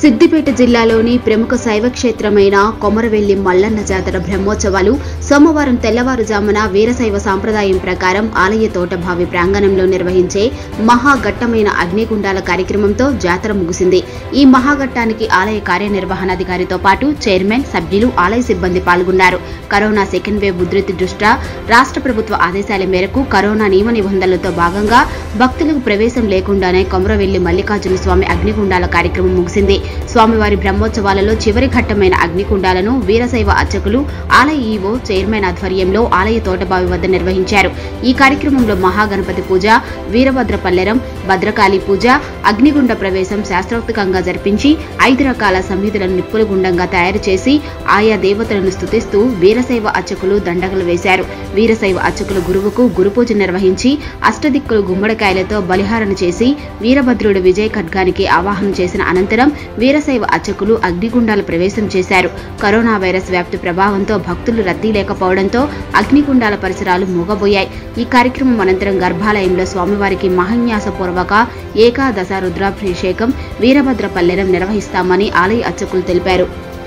సిద్దిపేట జిల్లాలోని ప్రముఖ శైవ క్షేత్రమైన కొమరవెల్లి మల్లన్న జాతర బ్రహ్మోత్సవాలు సోమవారం తెల్లవారుజామున వీరశైవ సాంప్రదాయం ప్రకారం ఆలయ తోటభావి ప్రాంగణంలో నిర్వహించే మహాఘట్టమైన అగ్నిగుండాల కార్యక్రమంతో జాతర ముగిసింది ఈ మహాఘట్టానికి ఆలయ కార్యనిర్వహణాధికారితో పాటు చైర్మన్ సభ్యులు ఆలయ సిబ్బంది పాల్గొన్నారు కరోనా సెకండ్ వేవ్ ఉధృతి దృష్ట్యా రాష్ట్ర ప్రభుత్వ ఆదేశాల మేరకు కరోనా నియమ నిబంధనలతో భాగంగా భక్తులకు ప్రవేశం లేకుండానే కొమరవెల్లి మల్లికార్జున స్వామి అగ్నిగుండాల కార్యక్రమం ముగిసింది స్వామివారి బ్రహ్మోత్సవాలలో చివరి ఘట్టమైన అగ్నికుండాలను వీరశైవ అర్చకులు ఆలయ ఈవో చైర్మన్ ఆధ్వర్యంలో ఆలయ తోటబావి వద్ద నిర్వహించారు ఈ కార్యక్రమంలో మహాగణపతి పూజ వీరభద్ర పల్లెరం భద్రకాళి పూజ అగ్నిగుండ ప్రవేశం శాస్త్రోక్తంగా జరిపించి ఐదు రకాల సమిధులను నిప్పుల గుండంగా తయారు చేసి ఆయా దేవతలను స్తుతిస్తూ వీరశైవ అర్చకులు దండగలు వేశారు వీరశైవ అర్చకుల గురువుకు గురుపూజ నిర్వహించి అష్టదిక్కులు గుమ్మడికాయలతో బలిహారణ చేసి వీరభద్రుడు విజయ ఖడ్గానికి ఆవాహనం చేసిన అనంతరం వీరశైవ అర్చకులు అగ్నిగుండాల ప్రవేశం చేశారు కరోనా వైరస్ వ్యాప్తి ప్రభావంతో భక్తులు రద్దీ లేకపోవడంతో అగ్నిగుండాల పరిసరాలు మూగబోయాయి ఈ కార్యక్రమం అనంతరం గర్భాలయంలో స్వామివారికి మహన్యాసపూర్వక ఏకాదశ రుద్రాభిషేకం వీరభద్ర పల్లెరం నిర్వహిస్తామని ఆలయ అర్చకులు తెలిపారు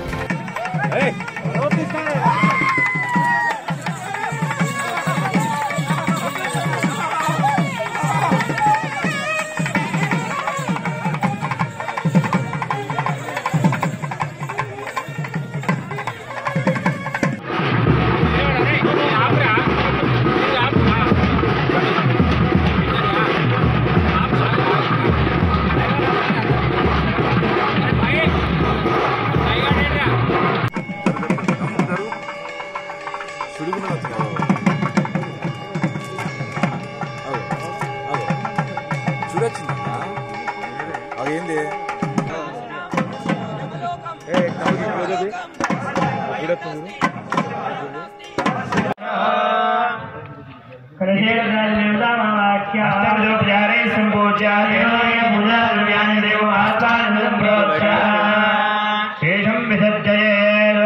సుడిగుండం వచ్చినావు చూడొచ్చిందా అదేంది అష్టమదోపచారే సంపూజ్య దేవాయ పూజాద్రవ్యాన్ని దేవమాత్మానం సంప్రోక్ష శేషం విసర్జయేత్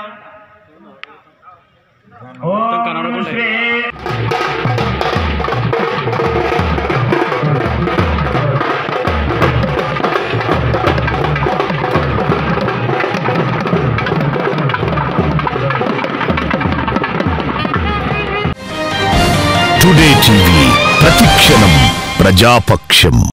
ఓం శ్రీ టుడే టీవీ ప్రతిక్షణం ప్రజాపక్షం